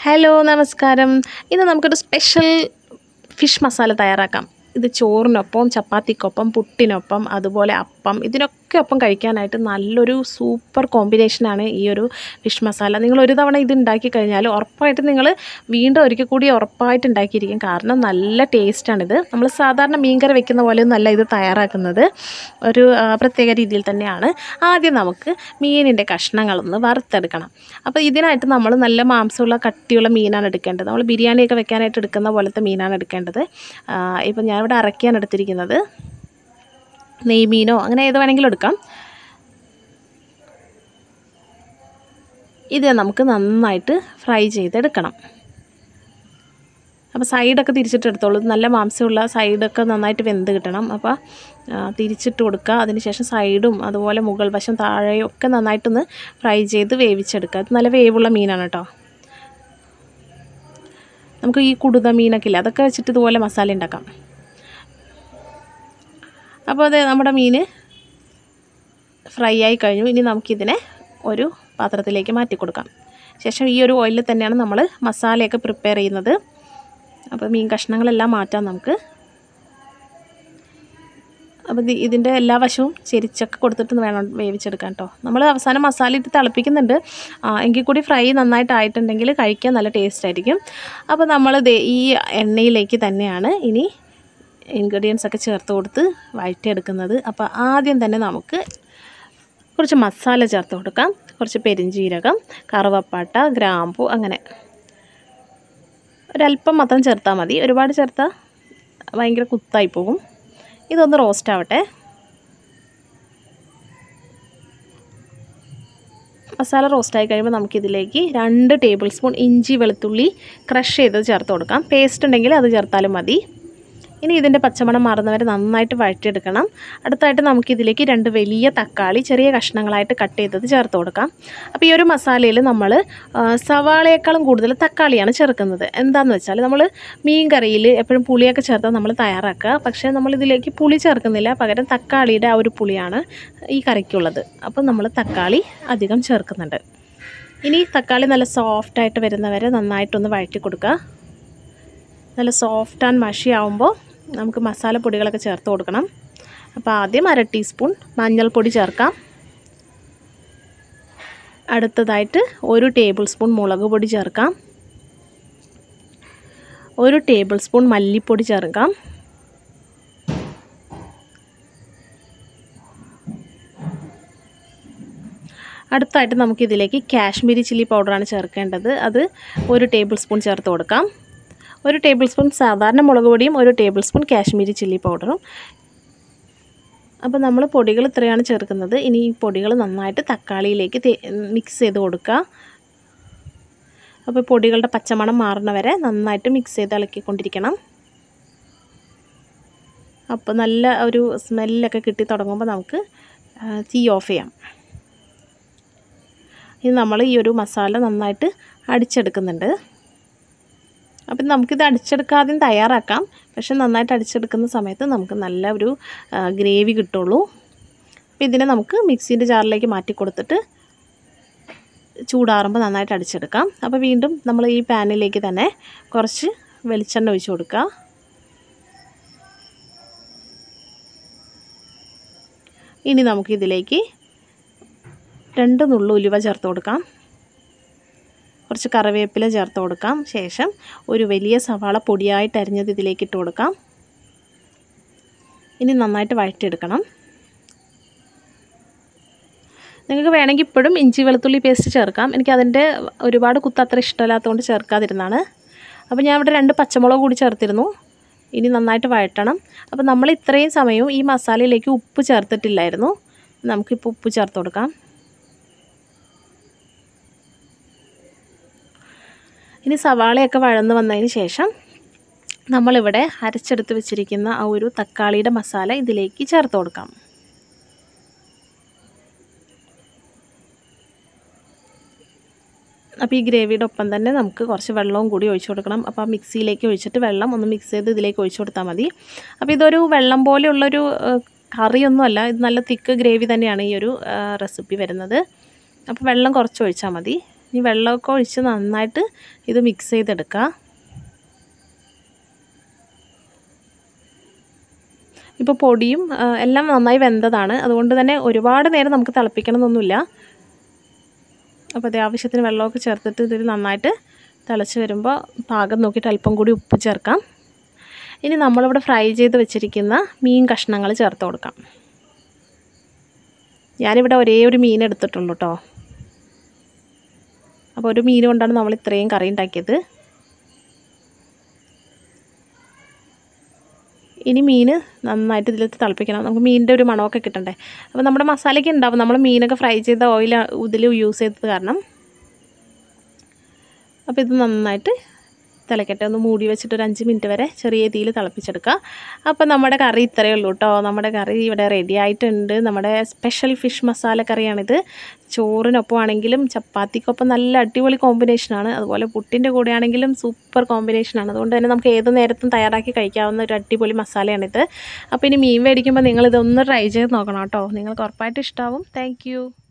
hello നമസ്കാരം ഇന്ന് നമുക്കൊരു സ്പെഷ്യൽ ഫിഷ് മസാല തയ്യാറാക്കാം ഇത് ചോറിനൊപ്പം ചപ്പാത്തിക്കൊപ്പം പുട്ടിനൊപ്പം അതുപോലെ അപ്പം ഇതിനൊക്കെ ഒപ്പം കഴിക്കാനായിട്ട് നല്ലൊരു സൂപ്പർ കോമ്പിനേഷനാണ് ഈ ഒരു ഫിഷ് മസാല നിങ്ങൾ ഒരു തവണ ഇത് ഉണ്ടാക്കി കഴിഞ്ഞാൽ ഉറപ്പായിട്ട് നിങ്ങൾ വീണ്ടും ഒരിക്കൽ കൂടി ഉറപ്പായിട്ട് ഉണ്ടാക്കിയിരിക്കും കാരണം നല്ല ടേസ്റ്റാണിത് നമ്മൾ സാധാരണ മീൻകറി വെക്കുന്ന പോലെയൊന്നും അല്ല ഇത് തയ്യാറാക്കുന്നത് ഒരു ആ, പ്രത്യേക രീതിയിൽ തന്നെയാണ് ആദ്യം നമുക്ക് മീനിൻ്റെ കഷ്ണങ്ങളൊന്ന് വറുത്തെടുക്കണം അപ്പോൾ ഇതിനായിട്ട് നമ്മൾ നല്ല മാംസമുള്ള കട്ടിയുള്ള മീനാണ് എടുക്കേണ്ടത് നമ്മൾ ബിരിയാണിയൊക്കെ വെക്കാനായിട്ട് എടുക്കുന്ന പോലത്തെ മീനാണ് എടുക്കേണ്ടത് ഇപ്പം ഞാനിവിടെ അരയ്ക്കാൻ എടുത്തിരിക്കുന്നത് നെയ്മീനോ അങ്ങനെ ഏത് വേണമെങ്കിലും എടുക്കാം ഇത് നമുക്ക് നന്നായിട്ട് ഫ്രൈ ചെയ്തെടുക്കണം അപ്പോൾ സൈഡൊക്കെ തിരിച്ചിട്ട് എടുത്തോളൂ ഇത് നല്ല മാംസമുള്ള സൈഡൊക്കെ നന്നായിട്ട് വെന്ത് കിട്ടണം അപ്പോൾ ആ, തിരിച്ചിട്ട് കൊടുക്കുക അതിനുശേഷം സൈഡും അതുപോലെ മുകൾ വശം താഴെയും ഒക്കെ നന്നായിട്ടൊന്ന് ഫ്രൈ ചെയ്ത് വേവിച്ചെടുക്കുക ഇത് നല്ല വേവുള്ള മീനാണ് കേട്ടോ നമുക്ക് ഈ കുടുത മീനൊക്കെ ഇല്ല അതൊക്കെ വെച്ചിട്ട് ഇതുപോലെ മസാല ഉണ്ടാക്കാം അപ്പോൾ അത് നമ്മുടെ മീൻ ഫ്രൈ ആയി കഴിഞ്ഞു ഇനി നമുക്കിതിനെ ഒരു പാത്രത്തിലേക്ക് മാറ്റി കൊടുക്കാം ശേഷം ഈ ഒരു ഓയിലിൽ തന്നെയാണ് നമ്മൾ മസാലയൊക്കെ പ്രിപ്പയർ ചെയ്യുന്നത് അപ്പോൾ മീൻ കഷ്ണങ്ങളെല്ലാം മാറ്റാം നമുക്ക് അപ്പോൾ ഇത് ഇതിൻ്റെ എല്ലാ വശവും ചെരിച്ചൊക്കെ കൊടുത്തിട്ട് വേണം വേവിച്ചെടുക്കാൻ കേട്ടോ നമ്മൾ അവസാനം മസാല ഇട്ട് തിളപ്പിക്കുന്നുണ്ട് ആ, എങ്കിൽ കൂടി ഫ്രൈ നന്നായിട്ട് ആയിട്ടുണ്ടെങ്കിൽ കഴിക്കാൻ നല്ല ടേസ്റ്റ് ആയിരിക്കും അപ്പോൾ നമ്മൾ ദേ ഈ എണ്ണയിലേക്ക് തന്നെയാണ് ഇനി ഇൻഗ്രീഡിയൻസ് ഒക്കെ ചേർത്ത് കൊടുത്ത് വഴറ്റിയെടുക്കുന്നത് അപ്പോൾ ആദ്യം തന്നെ നമുക്ക് കുറച്ച് മസാല ചേർത്ത് കൊടുക്കാം കുറച്ച് പെരിഞ്ജീരകം കറുവപ്പാട്ട ഗ്രാമ്പു അങ്ങനെ ഒരല്പം മാത്രം ചേർത്താൽ മതി ഒരുപാട് ചേർത്താൽ ഭയങ്കര കുത്തായി പോകും ഇതൊന്ന് റോസ്റ്റ് ആവട്ടെ മസാല റോസ്റ്റായി കഴിയുമ്പോൾ നമുക്കിതിലേക്ക് രണ്ട് ടേബിൾ സ്പൂൺ ഇഞ്ചി വെളുത്തുള്ളി ക്രഷ് ചെയ്ത് ചേർത്ത് കൊടുക്കാം പേസ്റ്റ് ഉണ്ടെങ്കിൽ അത് ചേർത്താലും മതി ഇനി ഇതിൻ്റെ പച്ചമണം മാറുന്നവരെ നന്നായിട്ട് വഴറ്റിയെടുക്കണം അടുത്തായിട്ട് നമുക്കിതിലേക്ക് രണ്ട് വലിയ തക്കാളി ചെറിയ കഷ്ണങ്ങളായിട്ട് കട്ട് ചെയ്തത് ചേർത്ത് കൊടുക്കാം അപ്പോൾ ഈ ഒരു മസാലയിൽ നമ്മൾ സവാളയേക്കാളും കൂടുതൽ തക്കാളിയാണ് ചേർക്കുന്നത് എന്താണെന്ന് വെച്ചാൽ നമ്മൾ മീൻ കറിയിൽ എപ്പോഴും പുളിയൊക്കെ ചേർത്താൽ നമ്മൾ തയ്യാറാക്കുക പക്ഷേ നമ്മളിതിലേക്ക് പുളി ചേർക്കുന്നില്ല പകരം തക്കാളിയുടെ ആ ഒരു പുളിയാണ് ഈ കറിക്കുള്ളത് അപ്പോൾ നമ്മൾ തക്കാളി അധികം ചേർക്കുന്നുണ്ട് ഇനി തക്കാളി നല്ല സോഫ്റ്റായിട്ട് വരുന്നവരെ നന്നായിട്ടൊന്ന് വഴറ്റി കൊടുക്കുക നല്ല സോഫ്റ്റ് ആൻഡ് മഷി ആവുമ്പോൾ നമുക്ക് മസാലപ്പൊടികളൊക്കെ ചേർത്ത് കൊടുക്കണം അപ്പോൾ ആദ്യം അര ടീസ്പൂൺ മഞ്ഞൾപ്പൊടി ചേർക്കാം അടുത്തതായിട്ട് ഒരു ടേബിൾ സ്പൂൺ മുളക് പൊടി ചേർക്കാം ഒരു ടേബിൾ സ്പൂൺ മല്ലിപ്പൊടി ചേർക്കാം അടുത്തായിട്ട് നമുക്കിതിലേക്ക് കാശ്മീരി ചില്ലി പൗഡറാണ് ചേർക്കേണ്ടത് അത് ഒരു ടേബിൾ സ്പൂൺ ചേർത്ത് കൊടുക്കാം ഒരു ടേബിൾ സ്പൂൺ സാധാരണ മുളക് പൊടിയും ഒരു ടേബിൾ സ്പൂൺ കാശ്മീരി ചില്ലി പൗഡറും അപ്പോൾ നമ്മൾ പൊടികൾ ഇത്രയാണ് ചേർക്കുന്നത് ഇനി ഈ പൊടികൾ നന്നായിട്ട് തക്കാളിയിലേക്ക് മിക്സ് ചെയ്ത് കൊടുക്കുക അപ്പോൾ പൊടികളുടെ പച്ചമണം മാറുന്ന വരെ നന്നായിട്ട് മിക്സ് ചെയ്ത് ഇളക്കിക്കൊണ്ടിരിക്കണം അപ്പോൾ നല്ല ഒരു സ്മെല്ലൊക്കെ കിട്ടി തുടങ്ങുമ്പോൾ നമുക്ക് ആ, തീ ഓഫ് ചെയ്യാം ഇനി നമ്മൾ ഈ ഒരു മസാല നന്നായിട്ട് അടിച്ചെടുക്കുന്നുണ്ട് അപ്പം നമുക്കിത് അടിച്ചെടുക്കാതെയും തയ്യാറാക്കാം പക്ഷെ നന്നായിട്ട് അടിച്ചെടുക്കുന്ന സമയത്ത് നമുക്ക് നല്ല ഒരു ഗ്രേവി കിട്ടുള്ളൂ അപ്പോൾ ഇതിനെ നമുക്ക് മിക്സീൻ്റെ ജാറിലേക്ക് മാറ്റി കൊടുത്തിട്ട് ചൂടാറുമ്പോൾ നന്നായിട്ട് അടിച്ചെടുക്കാം അപ്പോൾ വീണ്ടും നമ്മൾ ഈ പാനിലേക്ക് തന്നെ കുറച്ച് വെളിച്ചെണ്ണ ഒഴിച്ച് കൊടുക്കുക ഇനി നമുക്കിതിലേക്ക് രണ്ട് നുള്ളു ഉലുവ ചേർത്ത് കൊടുക്കാം കുറച്ച് കറിവേപ്പില ചേർത്ത് കൊടുക്കാം ശേഷം ഒരു വലിയ സവാള പൊടിയായിട്ട് അരിഞ്ഞത് ഇതിലേക്ക് ഇട്ട് കൊടുക്കാം ഇനി നന്നായിട്ട് വഴറ്റിയെടുക്കണം നിങ്ങൾക്ക് വേണമെങ്കിൽ ഇപ്പോഴും ഇഞ്ചി വെളുത്തുള്ളി പേസ്റ്റ് ചേർക്കാം എനിക്ക് അതിൻ്റെ ഒരുപാട് കുത്ത് അത്ര ഇഷ്ടമില്ലാത്തതുകൊണ്ട് ചേർക്കാതിരുന്നാണ് അപ്പോൾ ഞാൻ ഇവിടെ രണ്ട് പച്ചമുളക് കൂടി ചേർത്തിരുന്നു ഇനി നന്നായിട്ട് വഴറ്റണം അപ്പോൾ നമ്മൾ ഇത്രയും സമയവും ഈ മസാലയിലേക്ക് ഉപ്പ് ചേർത്തിട്ടില്ലായിരുന്നു നമുക്കിപ്പോൾ ഉപ്പ് ചേർത്ത് കൊടുക്കാം ഇനി സവാളയൊക്കെ വഴന്ന് വന്നതിന് ശേഷം നമ്മളിവിടെ അരച്ചെടുത്ത് വെച്ചിരിക്കുന്ന ആ ഒരു തക്കാളിയുടെ മസാല ഇതിലേക്ക് ചേർത്ത് കൊടുക്കാം അപ്പോൾ ഈ ഗ്രേവിയുടെ ഒപ്പം തന്നെ നമുക്ക് കുറച്ച് വെള്ളവും കൂടി ഒഴിച്ചു കൊടുക്കണം അപ്പോൾ ആ മിക്സിയിലേക്ക് ഒഴിച്ചിട്ട് വെള്ളം ഒന്ന് മിക്സ് ചെയ്ത് ഇതിലേക്ക് ഒഴിച്ചു കൊടുത്താൽ മതി അപ്പോൾ ഇതൊരു വെള്ളം പോലെയുള്ളൊരു ഏഹ്, കറിയൊന്നുമല്ല ഇത് നല്ല തിക്ക് ഗ്രേവി തന്നെയാണ് ഈ ഒരു റെസിപ്പി വരുന്നത് അപ്പോൾ വെള്ളം കുറച്ച് ഒഴിച്ചാൽ മതി ഇനി വെള്ളമൊക്കെ ഒഴിച്ച് നന്നായിട്ട് ഇത് മിക്സ് ചെയ്തെടുക്കുക ഇപ്പോൾ പൊടിയും ആ, എല്ലാം നന്നായി വെന്തതാണ് അതുകൊണ്ട് തന്നെ ഒരുപാട് നേരം നമുക്ക് തിളപ്പിക്കണമെന്നൊന്നുമില്ല അപ്പോൾ അത് ആവശ്യത്തിന് വെള്ളമൊക്കെ ചേർത്തിട്ട് ഇതിൽ നന്നായിട്ട് തിളച്ച് വരുമ്പോൾ പാകം നോക്കിയിട്ട് അല്പം കൂടി ഉപ്പ് ചേർക്കാം ഇനി നമ്മളിവിടെ ഫ്രൈ ചെയ്ത് വെച്ചിരിക്കുന്ന മീൻ കഷ്ണങ്ങൾ ചേർത്ത് കൊടുക്കാം ഞാനിവിടെ ഒരേ ഒരു മീൻ എടുത്തിട്ടുള്ളൂ കേട്ടോ അപ്പോൾ ഒരു മീൻ കൊണ്ടാണ് നമ്മൾ ഇത്രയും കറി ഉണ്ടാക്കിയത് ഇനി മീൻ നന്നായിട്ട് ഇതിൽ തിളപ്പിക്കണം നമുക്ക് മീനിൻ്റെ ഒരു മണമൊക്കെ കിട്ടണ്ടേ അപ്പോൾ നമ്മുടെ മസാലയ്ക്ക് ഉണ്ടാവും നമ്മൾ മീനൊക്കെ ഫ്രൈ ചെയ്ത ഓയിൽ ഇതിൽ യൂസ് ചെയ്തത് കാരണം അപ്പോൾ ഇത് നന്നായിട്ട് തിളക്കട്ടെ ഒന്ന് മൂടി വെച്ചിട്ട് ഒരു അഞ്ച് മിനിറ്റ് വരെ ചെറിയ തീയിൽ തിളപ്പിച്ചെടുക്കുക അപ്പോൾ നമ്മുടെ കറി ഇത്രയേ ഉള്ളൂ കേട്ടോ നമ്മുടെ കറി ഇവിടെ റെഡി ആയിട്ടുണ്ട് നമ്മുടെ സ്പെഷ്യൽ ഫിഷ് മസാല കറിയാണിത് ചോറിനൊപ്പം ആണെങ്കിലും ചപ്പാത്തിക്കൊപ്പം നല്ല അടിപൊളി കോമ്പിനേഷനാണ് അതുപോലെ പുട്ടിൻ്റെ കൂടെ ആണെങ്കിലും സൂപ്പർ കോമ്പിനേഷനാണ് അതുകൊണ്ട് തന്നെ നമുക്ക് ഏത് നേരത്തും തയ്യാറാക്കി കഴിക്കാവുന്ന ഒരു അടിപൊളി മസാലയാണിത് അപ്പോൾ ഇനി മീൻ മേടിക്കുമ്പോൾ നിങ്ങളിതൊന്ന് ട്രൈ ചെയ്ത് നോക്കണം കേട്ടോ നിങ്ങൾക്ക് ഉറപ്പായിട്ട് ഇഷ്ടമാവും താങ്ക്